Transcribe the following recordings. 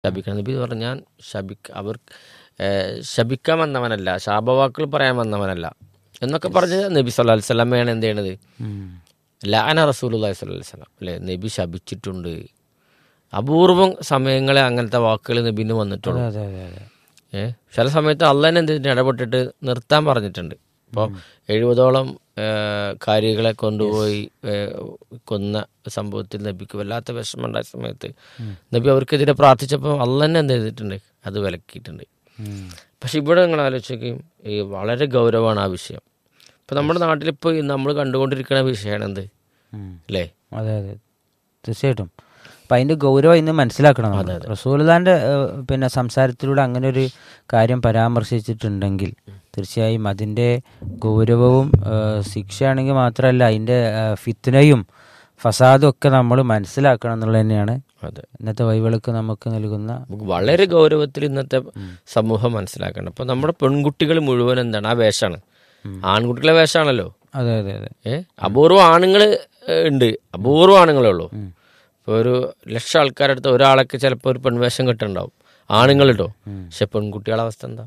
ശപിക്കണം നബി പറഞ്ഞു ഞാൻ ശപിക്ക അവർ ഏഹ്, ശപിക്കാൻ വന്നവനല്ല ശാപവാക്കുകൾ പറയാൻ വന്നവനല്ല എന്നൊക്കെ പറഞ്ഞ് നബി സല്ലല്ലാഹു അലൈഹി വസല്ലമയാണ് എന്ത് ചെയ്യണത് ഉം. ലാന റസൂലുള്ളാഹി സ്വല്ലല്ലാഹു അലൈഹി വസല്ലം അല്ലേ നബി ശപിച്ചിട്ടുണ്ട് അപൂർവം സമയങ്ങളെ അങ്ങനത്തെ വാക്കുകൾ നബിന് വന്നിട്ടുള്ളൂ അതെ അതെ അതെ ഏ ചില സമയത്ത് അള്ളാൻ എന്തിട്ട് ഇടപെട്ടിട്ട് നിർത്താൻ പറഞ്ഞിട്ടുണ്ട് ഇപ്പോൾ എഴുപതോളം കാര്യകളെ കൊണ്ടുപോയി ഏ, കൊന്ന സംഭവത്തിൽ നബിക്ക് വല്ലാത്ത വിഷമം ഉണ്ടായ സമയത്ത് നബി അവർക്കെതിരെ പ്രാർത്ഥിച്ചപ്പോൾ അള്ളന്നെ എന്ത് ചെയ്തിട്ടുണ്ട് അത് വിലക്കിയിട്ടുണ്ട് ഉം. പക്ഷെ ഇവിടെ നിങ്ങൾ ആലോചിക്കുകയും ഈ വളരെ ഗൗരവമാണ് ആ വിഷയം ഇപ്പം നമ്മുടെ നാട്ടിലിപ്പോൾ നമ്മൾ കണ്ടുകൊണ്ടിരിക്കുന്ന വിഷയമാണ് എന്ത് ഉം. അല്ലേ അതെ അതെ തീർച്ചയായിട്ടും അപ്പം അതിൻ്റെ ഗൗരവം ഇന്ന് മനസ്സിലാക്കണം നമ്മൾ. റസൂലുള്ളാന്റെ ഏഹ്, പിന്നെ സംസാരത്തിലൂടെ അങ്ങനെ ഒരു കാര്യം പരാമർശിച്ചിട്ടുണ്ടെങ്കിൽ തീർച്ചയായും അതിൻ്റെ ഗൗരവവും ഏഹ്, ശിക്ഷയാണെങ്കിൽ മാത്രമല്ല അതിൻ്റെ ഏഹ്, ഫിത്നയും ഫസാദും ഒക്കെ നമ്മൾ മനസ്സിലാക്കണം എന്നുള്ളത് തന്നെയാണ് അതെ ഇന്നത്തെ വൈവിളക്ക് നമുക്ക് നൽകുന്ന നമുക്ക് വളരെ ഗൗരവത്തിൽ ഇന്നത്തെ സമൂഹം മനസ്സിലാക്കണം അപ്പൊ നമ്മുടെ പെൺകുട്ടികൾ മുഴുവൻ എന്താണ് ആ വേഷമാണ് ആൺകുട്ടികളെ വേഷമാണല്ലോ അതെ അതെ അതെ ഏ അപൂർവം ആണുങ്ങൾ ഉണ്ട് അപൂർവം ആണുങ്ങളേ ഉള്ളൂ ഇപ്പോൾ ഒരു ലക്ഷം ആൾക്കാരുടെ അടുത്ത് ഒരാളൊക്കെ ചിലപ്പോൾ ഒരു പെൺവേഷം കിട്ടുന്നുണ്ടാവും ആണുങ്ങൾ കേട്ടോ പക്ഷെ പെൺകുട്ടികളുടെ അവസ്ഥ എന്താ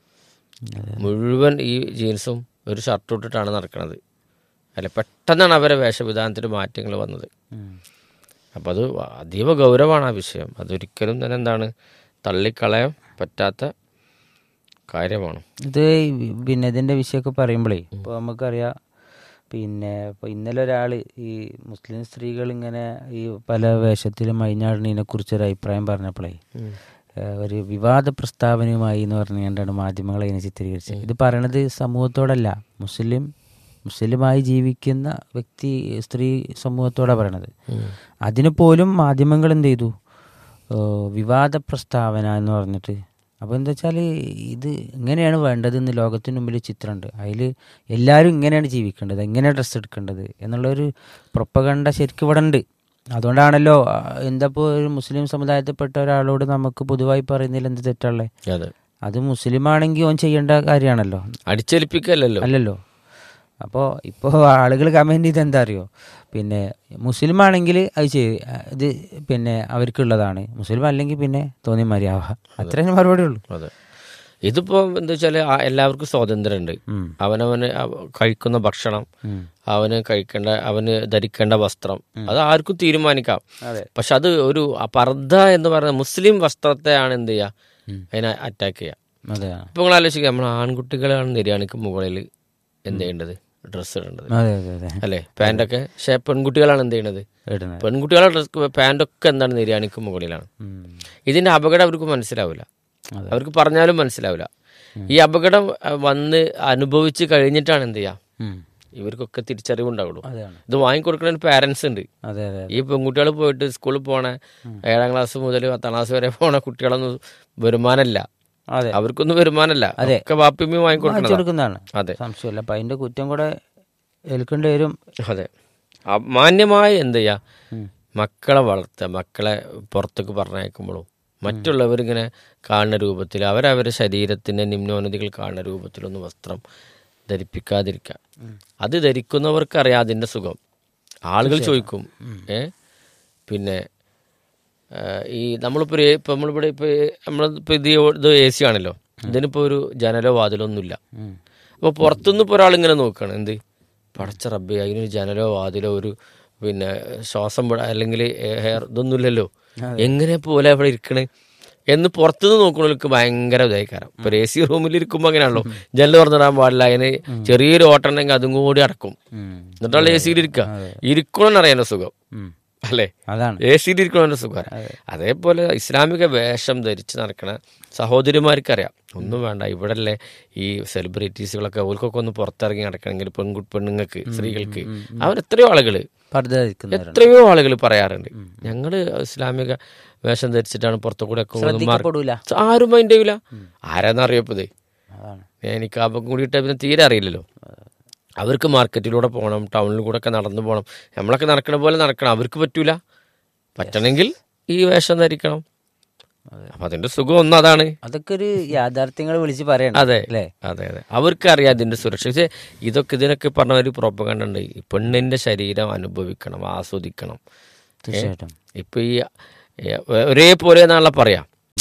മുഴുവൻ ഈ ജീൻസും ഒരു ഷർട്ടും ഇട്ടിട്ടാണ് നടക്കുന്നത് അല്ല പെട്ടെന്നാണ് അവരെ വേഷവിധാനത്തിൽ മാറ്റങ്ങൾ വന്നത് ഉം. അപ്പം അത് അതീവ ഗൗരവമാണ് ആ വിഷയം അതൊരിക്കലും തന്നെ എന്താണ് തള്ളിക്കളയാൻ പറ്റാത്ത കാര്യമാണ് ഇത് ഈ പിന്നെ ഇതിൻ്റെ വിഷയമൊക്കെ പറയുമ്പോഴേ ഇപ്പോൾ നമുക്കറിയാം പിന്നെ ഇപ്പോൾ ഇന്നലെ ഒരാൾ ഈ മുസ്ലിം സ്ത്രീകൾ ഇങ്ങനെ ഈ പല വേഷത്തിലും അഴിഞ്ഞാടുന്നതിനെ കുറിച്ചൊരു അഭിപ്രായം പറഞ്ഞപ്പോഴേ ഏഹ് ഒരു വിവാദ പ്രസ്താവനയുമായി എന്ന് പറഞ്ഞുകൊണ്ടാണ് മാധ്യമങ്ങൾ അതിനെ ചിത്രീകരിച്ചത് ഇത് പറയണത് സമൂഹത്തോടല്ല മുസ്ലിം മുസ്ലിമായി ജീവിക്കുന്ന വ്യക്തി സ്ത്രീ സമൂഹത്തോടാണ് പറയണത് അതിന് പോലും മാധ്യമങ്ങൾ എന്ത് ചെയ്തു ഏഹ് വിവാദ പ്രസ്താവന എന്ന് പറഞ്ഞിട്ട് അപ്പോൾ എന്താ വെച്ചാൽ ഇത് ഇങ്ങനെയാണ് വേണ്ടതെന്ന് ലോകത്തിന് മുമ്പിൽ ചിത്രമുണ്ട് അതിൽ എല്ലാവരും ഇങ്ങനെയാണ് ജീവിക്കേണ്ടത് എങ്ങനെ ഡ്രസ്സ് എടുക്കേണ്ടത് എന്നുള്ളൊരു പ്രൊപ്പകണ്ട ശരിക്കും ഇവിടെ ഉണ്ട് അതുകൊണ്ടാണല്ലോ ആ, എന്താ ഇപ്പോൾ ഒരു മുസ്ലിം സമുദായത്തിൽപ്പെട്ട ഒരാളോട് നമുക്ക് പൊതുവായി പറയുന്നതിൽ എന്ത് തെറ്റുള്ളത് അതെ അത് മുസ്ലിം ആണെങ്കിൽ ഓൻ ചെയ്യേണ്ട കാര്യമാണല്ലോ അടിച്ചേൽപ്പിക്കല്ലോ അല്ലല്ലോ അപ്പോൾ ഇപ്പോൾ ആളുകൾ കമൻറ്റ് ചെയ്ത് എന്താ അറിയോ പിന്നെ മുസ്ലിം ആണെങ്കിൽ അത് ചെയ്ത് ഇത് പിന്നെ അവർക്കുള്ളതാണ് മുസ്ലിം അല്ലെങ്കിൽ പിന്നെ തോന്നി മതിയാവുക അത്രേ മറുപടി ഉള്ളൂ അതെ ഇതിപ്പോ എന്താ വെച്ചാല് ആ എല്ലാവർക്കും സ്വാതന്ത്ര്യമുണ്ട് ഉം. അവനവന് അവ- കഴിക്കുന്ന ഭക്ഷണം ഉം. അവന് കഴിക്കേണ്ട അവന് ധരിക്കേണ്ട വസ്ത്രം അത് ആർക്കും തീരുമാനിക്കാം അതെ പക്ഷെ അത് ഒരു ആ പർദ്ദ എന്ന് പറയുന്ന മുസ്ലിം വസ്ത്രത്തെയാണ് എന്ത് ചെയ്യുക അതിനെ അറ്റാക്ക് ചെയ്യുക അതെ ഇപ്പൊ നിങ്ങൾ ആലോചിക്കുക നമ്മൾ ആൺകുട്ടികളാണ് നിര്യാണിക്ക് മുകളിൽ എന്ത് ചെയ്യേണ്ടത് ഡ്രസ്സ് ഇടേണ്ടത് അതെ അതെ അതെ അല്ലേ പാൻ്റൊക്കെ പക്ഷെ പെൺകുട്ടികളാണ് എന്ത് ചെയ്യണത് ഇടുന്നത് പെൺകുട്ടികളുടെ ഡ്രസ് പാൻ്റൊക്കെ എന്താണ് നിര്യാണിക്ക് മുകളിലാണ് ഉം. ഇതിന്റെ അപകടം അവർക്ക് മനസ്സിലാവില്ല അതെ. അവർക്ക് പറഞ്ഞാലും മനസ്സിലാവില്ല ഈ അപകടം അഹ്, വന്ന് അനുഭവിച്ച് കഴിഞ്ഞിട്ടാണ് എന്ത് ചെയ്യുക ഉം. ഇവർക്കൊക്കെ തിരിച്ചറിവുണ്ടാവുള്ളൂ അതാണ് ഇത് വാങ്ങിക്കൊടുക്കുന്ന പാരൻസ് ഉണ്ട് അതെ അതെ ഈ പെൺകുട്ടികൾ പോയിട്ട് സ്കൂളിൽ പോണ ഏഴാം ക്ലാസ് മുതൽ പത്താം ക്ലാസ് വരെ പോണ കുട്ടികളൊന്നും വരുമാനമല്ല അതെ അവർക്കൊന്നും വരുമാനമല്ല അതെ. ഒക്കെ വാപ്പിമ്മി വാങ്ങിക്കൊടുക്കണം കൊടുക്കുന്നതാണ് അതെ സംശയമില്ല അപ്പം അതിൻ്റെ കുറ്റം കൂടെ ഏൽക്കേണ്ടി വരും അതെ ആ, മാന്യമായി എന്ത് ചെയ്യാ ഉം. മക്കളെ വളർത്തുക മക്കളെ പുറത്തേക്ക് പറഞ്ഞയക്കുമ്പോഴും മറ്റുള്ളവരിങ്ങനെ കാണുന്ന രൂപത്തിൽ അവരവരുടെ ശരീരത്തിൻ്റെ നിമ്നോന്നതികൾ കാണുന്ന രൂപത്തിലൊന്നും വസ്ത്രം ധരിപ്പിക്കാതിരിക്കുക അത് ധരിക്കുന്നവർക്കറിയാം അതിൻ്റെ സുഖം ആളുകൾ ചോദിക്കും ഏ പിന്നെ ആ, ഈ നമ്മളിപ്പോൾ ഒരു ഇപ്പം നമ്മളിവിടെ ഇപ്പോൾ നമ്മളിപ്പോൾ ഇത് ഇത് എ സി ആണല്ലോ ഇതിനിപ്പോൾ ഒരു ജനലോ വാതിലോ ഒന്നുമില്ല ഉം. അപ്പോൾ പുറത്തുനിന്ന് ഇപ്പോൾ ഒരാൾ ഇങ്ങനെ നോക്കുകയാണ് എന്ത് പടച്ച റബ്ബേ അതിനൊരു ജനലോ വാതിലോ ഒരു പിന്നെ ശ്വാസം വിട അല്ലെങ്കിൽ ഹെയർ ഇതൊന്നുമില്ലല്ലോ എങ്ങനെ പോലെ അവിടെ ഇരിക്കണേ എന്ന് പുറത്തുനിന്ന് നോക്കുന്നവർക്ക് ഭയങ്കര ഇതായിക്കാരം ഇപ്പൊ എ സി റൂമിൽ ഇരിക്കുമ്പോൾ അങ്ങനെയാണല്ലോ ജനൽ തുറന്നിടാൻ പാടില്ല അതിന് ചെറിയൊരു ഓട്ടം ഉണ്ടെങ്കിൽ അതും കൂടി അടക്കും ഉം. എന്നിട്ടാണ് എ സിയിൽ ഇരിക്കുക ഇരിക്കണമെന്നറിയാലോ സുഖം ഉം. അല്ലേ അതാണ് എ സിയിൽ ഇരിക്കണമെന്ന് സുഖം അതേപോലെ ഇസ്ലാമിക വേഷം ധരിച്ച് നടക്കണ സഹോദരിമാർക്കറിയാം ഒന്നും വേണ്ട ഇവിടല്ലേ ഈ സെലിബ്രിറ്റീസുകളൊക്കെ അവർക്കൊക്കെ ഒന്ന് പുറത്തിറങ്ങി നടക്കണമെങ്കിൽ പെൺകു പെണ്ണുങ്ങൾക്ക് സ്ത്രീകൾക്ക് അവർ എത്രയോ ആളുകൾ പർദ്ദ ധരിക്കുന്നവരുണ്ട് എത്രയോ ആളുകൾ പറയാറുണ്ട് ഞങ്ങള് ഇസ്ലാമിക വേഷം ധരിച്ചിട്ടാണ് പുറത്തു കൂടെ ഒക്കെ പോകുന്നത്. മാർ- ശ്രദ്ധിക്കപ്പെടൂല ആരും മൈൻഡ് ചെയ്യൂല ആരാന്നറിയപ്പത് അതാണ് എനിക്ക് അപ്പം കൂടിയിട്ട് പിന്നെ തീരെ അറിയില്ലല്ലോ അവർക്ക് മാർക്കറ്റിലൂടെ പോകണം ടൗണിൽ കൂടെ ഒക്കെ നടന്നു പോകണം നമ്മളൊക്കെ നടക്കണ പോലെ നടക്കണം അവർക്ക് പറ്റൂല പറ്റണമെങ്കിൽ ഈ വേഷം ധരിക്കണം അപ്പൊ അതിന്റെ സുഖം ഒന്ന് അതാണ് അതൊക്കെ ഒരു യാഥാർത്ഥ്യങ്ങൾ വിളിച്ച് പറയണം അതെ അല്ലേ അതെ അതെ അവർക്കറിയാം ഇതിന്റെ സുരക്ഷ പക്ഷേ ഇതൊക്കെ ഇതിനൊക്കെ പറഞ്ഞ ഒരു പ്രോപ്പകണ്ട ഉണ്ട് ഈ പെണ്ണിന്റെ ശരീരം അനുഭവിക്കണം ആസ്വദിക്കണം തീർച്ചയായിട്ടും ഇപ്പൊ ഈ ഏ, ഒരേപോലെ എന്നാണല്ലോ പറയാം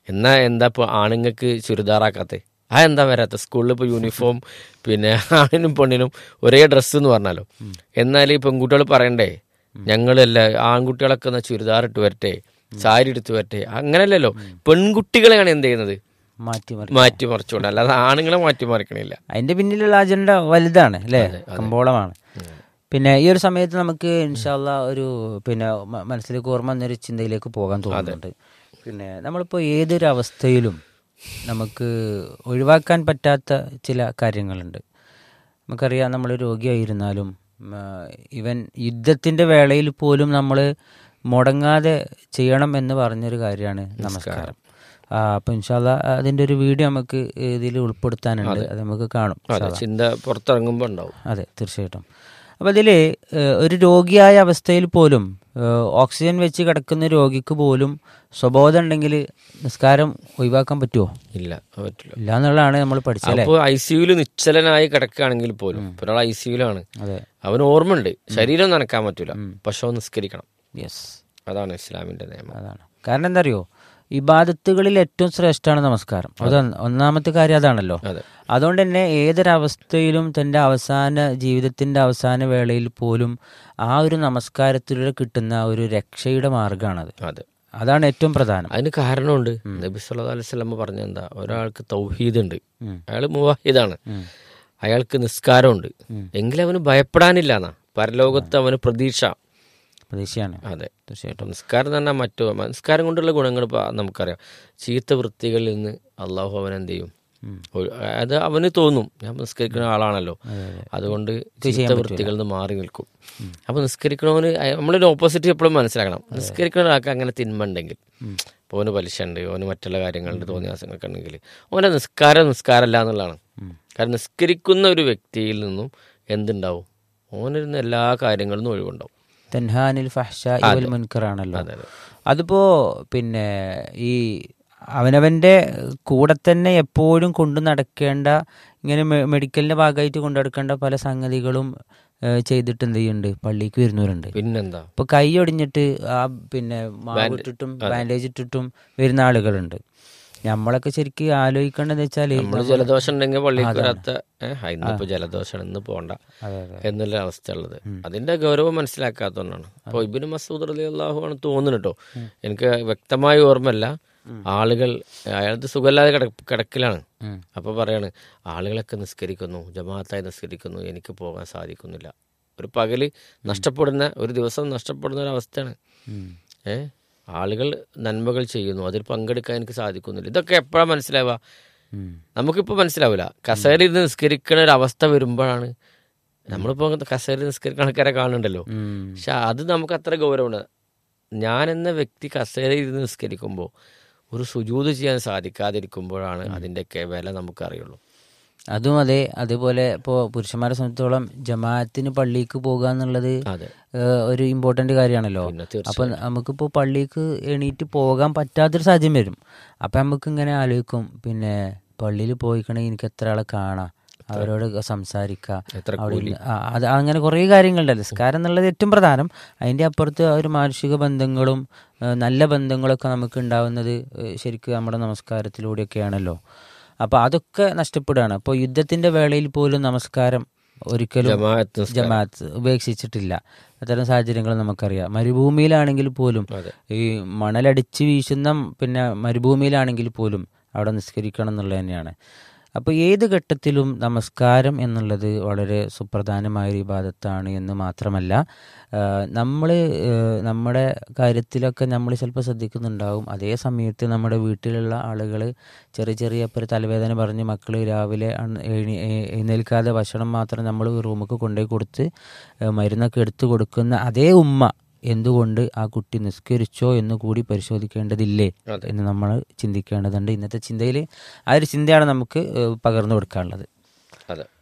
എന്നാ എന്താ ഇപ്പോൾ ആണുങ്ങൾക്ക് ചുരിദാറാക്കാത്തത് ആ എന്താ വരാത്ത സ്കൂളിൽ ഇപ്പോൾ യൂണിഫോം പിന്നെ ആണിനും പെണ്ണിനും ഒരേ ഡ്രസ്സ് എന്ന് പറഞ്ഞാലോ എന്നാൽ ഈ പെൺകുട്ടികൾ പറയണ്ടേ ഞങ്ങളല്ല ആൺകുട്ടികളൊക്കെ എന്നാ ചുരിദാർ ഇട്ട് വരട്ടെ സാരി എടുത്ത് വരട്ടെ അങ്ങനല്ലല്ലോ പെൺകുട്ടികളെയാണ് എന്ത് ചെയ്യുന്നത് മാറ്റി മാറ്റിമറിച്ചുകൊണ്ട് അല്ലാതെ ആണുങ്ങളെ മാറ്റിമറിക്കണില്ല അതിന്റെ പിന്നിലുള്ള അജണ്ട വലുതാണ് അല്ലേ കമ്പോളമാണ് പിന്നെ ഈ ഒരു സമയത്ത് നമുക്ക് ഇൻഷാല്ല ഒരു പിന്നെ മ- മനസ്സിലേക്ക് ഓർമ്മ വന്നൊരു ചിന്തയിലേക്ക് പോകാൻ തോന്നുന്നുണ്ട് പിന്നെ നമ്മളിപ്പോൾ ഏതൊരു അവസ്ഥയിലും നമുക്ക് ഒഴിവാക്കാൻ പറ്റാത്ത ചില കാര്യങ്ങളുണ്ട് നമുക്കറിയാം നമ്മൾ രോഗിയായിരുന്നാലും ഉം, ആ, ഇവൻ യുദ്ധത്തിൻ്റെ വേളയിൽ പോലും നമ്മൾ മുടങ്ങാതെ ചെയ്യണം എന്ന് പറഞ്ഞൊരു കാര്യമാണ് നമസ്കാരം ആ അപ്പം ഇൻഷാല്ല അതിൻ്റെ ഒരു വീഡിയോ നമുക്ക് ഇതിൽ ഉൾപ്പെടുത്താനുണ്ട് അത് നമുക്ക് കാണും അതെ ചിന്ത പുറത്തിറങ്ങുമ്പോൾ ഉണ്ടാവും അതെ തീർച്ചയായിട്ടും അപ്പോൾ അതിൽ ഒരു രോഗിയായ അവസ്ഥയിൽ പോലും ഏഹ്, ഓക്സിജൻ വെച്ച് കിടക്കുന്ന രോഗിക്ക് പോലും സ്വബോധം ഉണ്ടെങ്കിൽ നിസ്കാരം ഒഴിവാക്കാൻ പറ്റുമോ ഇല്ല അത് പറ്റില്ല ഇല്ല എന്നുള്ളതാണ് നമ്മൾ പഠിച്ചല്ലേ അപ്പോൾ ഐ സിയുല് നിശ്ചലനായി കിടക്കുകയാണെങ്കിൽ പോലും ഇപ്പൊ ഒരാൾ ഐ സിയുലാണ് അതെ അവന് ഓർമ്മയുണ്ട് ശരീരം നനക്കാൻ പറ്റൂല പക്ഷെ അവൻ നിസ്കരിക്കണം യെസ് അതാണ് ഇസ്ലാമിന്റെ നിയമം അതാണ് കാരണം എന്താ അറിയോ ഇബാദത്തുകളിൽ ഏറ്റവും ശ്രേഷ്ഠമാണ് നമസ്കാരം അത് ഒന്നാമത്തെ കാര്യം അതാണല്ലോ അതെ അതുകൊണ്ട് തന്നെ ഏതൊരവസ്ഥയിലും തൻ്റെ അവസാന ജീവിതത്തിൻ്റെ അവസാന വേളയിൽ പോലും ആ ഒരു നമസ്കാരത്തിലൂടെ കിട്ടുന്ന ആ ഒരു രക്ഷയുടെ മാർഗ്ഗമാണത് അതെ അതാണ് ഏറ്റവും പ്രധാനം അതിന് കാരണമുണ്ട് നബി സല്ലല്ലാഹു അലൈഹി വസല്ലം പറഞ്ഞ എന്താ ഒരാൾക്ക് തൗഹീദ് ഉണ്ട് ഉം. അയാൾ മുവാഹിദാണ് ഉം. അയാൾക്ക് നിസ്കാരമുണ്ട് എങ്കിലും അവന് ഭയപ്പെടാനില്ല എന്നാ പരലോകത്ത് അവന് പ്രതീക്ഷ പ്രതീക്ഷയാണ് അതെ തീർച്ചയായിട്ടും നിസ്കാരം തന്നെ മറ്റു നിസ്കാരം കൊണ്ടുള്ള ഗുണങ്ങൾ ഇപ്പൊ നമുക്കറിയാം ചീത്ത വൃത്തികളിൽ നിന്ന് അള്ളാഹു അവൻ എന്ത് ചെയ്യും ഉം. ഒരു- അത് അവന് തോന്നും ഞാൻ നിസ്കരിക്കുന്ന ആളാണല്ലോ അതെ, അതെ. അതുകൊണ്ട് ചീത്ത വൃത്തികളിൽ നിന്ന് മാറി നിൽക്കും അപ്പൊ നിസ്കരിക്കണവന് അയ- നമ്മളൊരു ഓപ്പോസിറ്റ് എപ്പോഴും മനസ്സിലാക്കണം നിസ്കരിക്കുന്ന ഒരാൾക്ക് അങ്ങനെ തിന്മ ഉണ്ടെങ്കിൽ ഇപ്പോൾ ഓന് പലിശ ഉണ്ട് ഓന് മറ്റുള്ള കാര്യങ്ങളുണ്ട് തോന്നിയാസങ്ങളൊക്കെ ഉണ്ടെങ്കിൽ ഓൻ്റെ നിസ്കാരം നിസ്കാരമല്ല എന്നുള്ളതാണ് കാരണം നിസ്കരിക്കുന്ന ഒരു വ്യക്തിയിൽ നിന്നും എന്തുണ്ടാവും ഓനിരുന്ന് എല്ലാ കാര്യങ്ങളിൽ നിന്നും ഒഴിവുണ്ടാവും തെൻഹാനിൽ ഫഹ്ഷ ഇവൽ മുൻകറാണല്ലോ അതെ അതെ അതിപ്പോ പിന്നെ ഈ അവനവന്റെ കൂടെ തന്നെ എപ്പോഴും കൊണ്ടു നടക്കേണ്ട ഇങ്ങനെ മെ- മെഡിക്കലിന്റെ ഭാഗമായിട്ട് കൊണ്ടു നടക്കേണ്ട പല സംഗതികളും ഏഹ്, ചെയ്തിട്ട് എന്ത് ചെയ്യുന്നുണ്ട് പള്ളിക്ക് വരുന്നവരുണ്ട് പിന്നെന്താ ഇപ്പൊ കൈ ഒടിഞ്ഞിട്ട് ആ പിന്നെ മാവിട്ടിട്ടും ബാൻഡേജ് ഇട്ടിട്ടും വരുന്ന ആളുകളുണ്ട് നമ്മളൊക്കെ ശരിക്കും ആലോചിക്കേണ്ടത് വെച്ചാല് നമ്മള് ജലദോഷം ഉണ്ടെങ്കിൽ പള്ളിക്ക് വരാത്ത ഏഹ് ഇന്നിപ്പോ ജലദോഷം ഇന്ന് പോണ്ട അതെ അതെ എന്നുള്ള അവസ്ഥ ഉള്ളത് അതിന്റെ ഗൗരവം മനസ്സിലാക്കാത്തതുകൊണ്ടാണ് അപ്പോൾ ഇബിന് മസൂദ് അലി അള്ളാഹു ആണ് തോന്നുന്നു കേട്ടോ എനിക്ക് വ്യക്തമായ ഓർമ്മല്ല ആളുകൾ അയാൾക്ക് സുഖമില്ലാതെ കിട കിടക്കിലാണ് ഉം. അപ്പോൾ പറയാണ് ആളുകളൊക്കെ നിസ്കരിക്കുന്നു ജമാഅത്തായി നിസ്കരിക്കുന്നു എനിക്ക് പോകാൻ സാധിക്കുന്നില്ല ഒരു പകല് നഷ്ടപ്പെടുന്ന ഒരു ദിവസം നഷ്ടപ്പെടുന്ന ഒരു അവസ്ഥയാണ് ഉം. ഏ ആളുകൾ നന്മകൾ ചെയ്യുന്നു അതിൽ പങ്കെടുക്കാൻ എനിക്ക് സാധിക്കുന്നില്ല ഇതൊക്കെ എപ്പോഴാണ് മനസ്സിലാവുക ഉം. നമുക്കിപ്പോൾ മനസ്സിലാവില്ല കസേരയിൽ നിസ്കരിക്കുന്ന ഒരു അവസ്ഥ വരുമ്പോഴാണ് നമ്മളിപ്പോൾ കസേരയിൽ നിസ്കരിക്കുന്ന ആൾക്കാരെ കാണുന്നുണ്ടല്ലോ ഉം. പക്ഷെ അത് നമുക്ക് അത്ര ഗൗരവമുണ്ട് ഞാൻ എന്ന വ്യക്തി കസേരയിൽ ഇരുന്ന് നിസ്കരിക്കുമ്പോൾ ഒരു സുജൂത് ചെയ്യാൻ സാധിക്കാതിരിക്കുമ്പോഴാണ് അതിൻ്റെയൊക്കെ വില നമുക്കറിയുള്ളൂ അതും അതെ അതുപോലെ ഇപ്പോൾ പുരുഷന്മാരെ സംബന്ധിച്ചോളം ജമാഅത്തിന് പള്ളിക്ക് പോകുക എന്നുള്ളത് അതെ ഏഹ്, ഒരു ഇമ്പോർട്ടൻ്റ് കാര്യമാണല്ലോ പിന്നെ അപ്പൊ നമുക്കിപ്പോൾ പള്ളിക്ക് എണീറ്റ് പോകാൻ പറ്റാത്തൊരു സാഹചര്യം വരും അപ്പൊ നമുക്ക് ഇങ്ങനെ ആലോചിക്കും പിന്നെ പള്ളിയിൽ പോയിക്കണമെങ്കിൽ എനിക്ക് എത്ര ആളെ കാണാം അവരോട് സംസാരിക്കാം എത്ര അവിടെ ഇരുന്ന് ആ, അത് അങ്ങനെ കുറേ കാര്യങ്ങളുണ്ടല്ലോ നിസ്കാരം എന്നുള്ളത് ഏറ്റവും പ്രധാനം അതിൻ്റെ അപ്പുറത്ത് ആ ഒരു മാനുഷിക ബന്ധങ്ങളും ഏഹ്, നല്ല ബന്ധങ്ങളൊക്കെ നമുക്ക് ഉണ്ടാവുന്നത് ഏഹ്, ശരിക്കും നമ്മുടെ നമസ്കാരത്തിലൂടെയൊക്കെയാണല്ലോ അപ്പോൾ അതൊക്കെ നഷ്ടപ്പെടുകയാണ് അപ്പോൾ യുദ്ധത്തിൻ്റെ വേളയിൽ പോലും നമസ്കാരം ഒരിക്കലും ജമാഅത്ത് നിസ്കാരം. ജമാഅത്ത് ഉപേക്ഷിച്ചിട്ടില്ല അത്തരം സാഹചര്യങ്ങൾ നമുക്കറിയാം മരുഭൂമിയിലാണെങ്കിൽ പോലും അതെ. ഈ മണലടിച്ച് വീശുന്ന പിന്നെ മരുഭൂമിയിലാണെങ്കിൽ പോലും അവിടെ നിസ്കരിക്കണം എന്നുള്ളത് തന്നെയാണ് അപ്പോൾ ഏത് ഘട്ടത്തിലും നമസ്കാരം എന്നുള്ളത് വളരെ സുപ്രധാനമായ ഒരു ഇബാദത്താണ് എന്ന് മാത്രമല്ല നമ്മൾ നമ്മുടെ കാര്യത്തിലൊക്കെ നമ്മൾ ചിലപ്പോൾ ശ്രദ്ധിക്കുന്നുണ്ടാവും അതേ സമയത്ത് നമ്മുടെ വീട്ടിലുള്ള ആളുകൾ ചെറിയ ചെറിയ ഇപ്പോൾ ഒരു തലവേദന പറഞ്ഞ് മക്കൾ രാവിലെ അണ് എഴുന്നേ എ- എഴുന്നേൽക്കാതെ ഭക്ഷണം മാത്രം നമ്മൾ റൂമിൽ കൊണ്ടുപോയി കൊടുത്ത് ഏഹ് മരുന്നൊക്കെ എടുത്തു കൊടുക്കുന്ന അതേ ഉമ്മ എന്തുകൊണ്ട് ആ കുട്ടി നിസ്കരിച്ചോ എന്ന് കൂടി പരിശോധിക്കേണ്ടതില്ലേ അതെ. എന്ന് നമ്മൾ ചിന്തിക്കേണ്ടതുണ്ട് ഇന്നത്തെ ചിന്തയിൽ ആ ഒരു ചിന്തയാണ് നമുക്ക് ഏഹ് പകർന്നു കൊടുക്കാനുള്ളത് അതെ